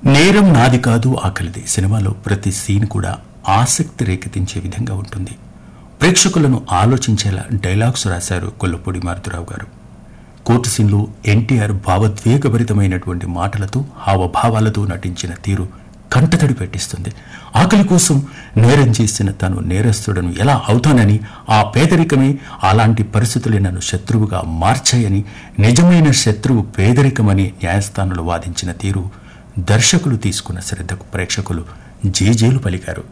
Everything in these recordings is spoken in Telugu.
నేరం నాది కాదు ఆకలిది సినిమాలో ప్రతి సీన్ కూడా ఆసక్తి రేకెత్తించే విధంగా ఉంటుంది ప్రేక్షకులను ఆలోచించేలా డైలాగ్స్ రాశారు కొల్లపూడి మారుతురావు గారు కోర్టు సీన్లో ఎన్టీఆర్ భావోద్వేగభరితమైనటువంటి మాటలతో హావభావాలతో నటించిన తీరు కంటతడి పెట్టిస్తుంది ఆకలి కోసం నేరం చేసిన తను నేరస్తుడను ఎలా అవుతానని ఆ పేదరికమే అలాంటి పరిస్థితులే నన్ను శత్రువుగా మార్చాయని నిజమైన శత్రువు పేదరికమని న్యాయస్థానంలో వాదించిన తీరు దర్శకులు తీసుకున్న శ్రద్ధకు ప్రేక్షకులు జేజేలు పలికారు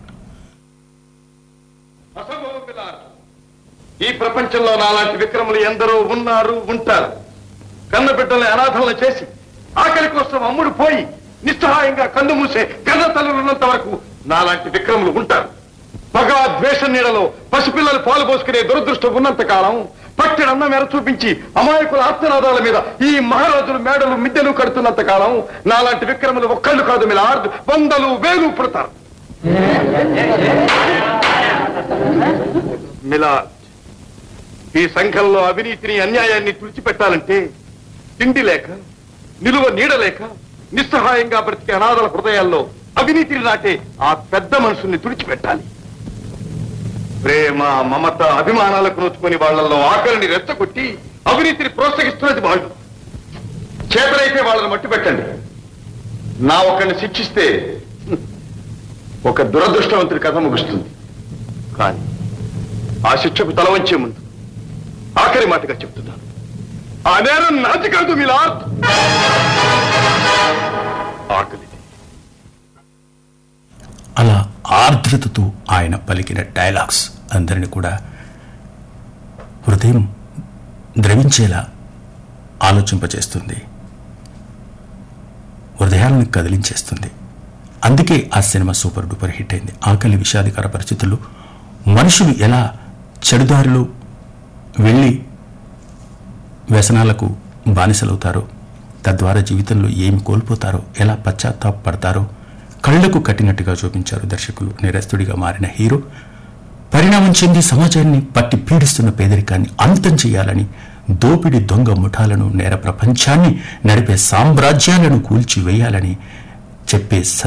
అసంభవం పిల్లారా. ఈ ప్రపంచంలో నాలాంటి విక్రములు ఎందరో ఉన్నారు ఉంటారు కన్న బిడ్డల్ని అనాథలను చేసి ఆకలి కోసం అమ్ముడు పోయి నిస్సహాయంగా కన్ను మూసే కన్న తల్లులు ఉన్నంత వరకు నాలాంటి విక్రములు ఉంటారు పగ ద్వేష నీడలో పసిపిల్లలు పాలు పోసుకునే దురదృష్టం ఉన్నంత కాలం పట్టిన అన్న మేర చూపించి అమాయకుల ఆత్మనాదాల మీద ఈ మహారాజులు మేడలు మిద్దెలు కడుతున్నంత కాలం నాలాంటి విక్రములు ఒక్కళ్ళు కాదు మీద వందలు వేలు పుడతారు మిలాద్ ఈ సంఘంలో అవినీతిని అన్యాయాన్ని తుడిచిపెట్టాలంటే తిండి లేక నిలువ నీడ లేక నిస్సహాయంగా బ్రతికే అనాథల హృదయాల్లో అవినీతిని నాటే ఆ పెద్ద మనుషుల్ని తుడిచిపెట్టాలి ప్రేమ మమత అభిమానాలకు నోచుకొని వాళ్ళల్లో ఆకలిని రెచ్చగొట్టి అవినీతిని ప్రోత్సహిస్తున్నది వాళ్ళు చేతనైతే వాళ్ళని మట్టి పెట్టండి నా ఒక్కడిని శిక్షిస్తే హ్మ్, ఒక దురదృష్టవంతుడి కథ ముగుస్తుంది కానీ ఆ శిక్షకు తల వంచే ముందు ఆఖరి మాటగా చెప్తున్నాను ఆ నేరం నాది కాదు మిలాద్ ఆకలి అలా ఆర్ద్రతతో ఆయన పలికిన డైలాగ్స్ అందరిని కూడా హృదయం ద్రవించేలా ఆలోచింపచేస్తుంది హృదయాలను కదిలించేస్తుంది అందుకే ఆ సినిమా సూపర్ డూపర్ హిట్ అయింది ఆకలి విషాదకర పరిస్థితుల్లో మనుషులు ఎలా చెడుదారిలో వెళ్ళి వ్యసనాలకు బానిసలవుతారో తద్వారా జీవితంలో ఏమి కోల్పోతారో ఎలా పశ్చాత్తాపడతారో కళ్లకు కట్టినట్టుగా చూపించారు దర్శకులు నిరస్తుడిగా మారిన హీరో పరిణామం చెంది సమాజాన్ని పట్టి పీడిస్తున్న పేదరికాన్ని అంతం చేయాలని దోపిడి దొంగ ముఠాలను నేర ప్రపంచాన్ని నడిపే సామ్రాజ్యాలను కూల్చివేయాలని చెప్పే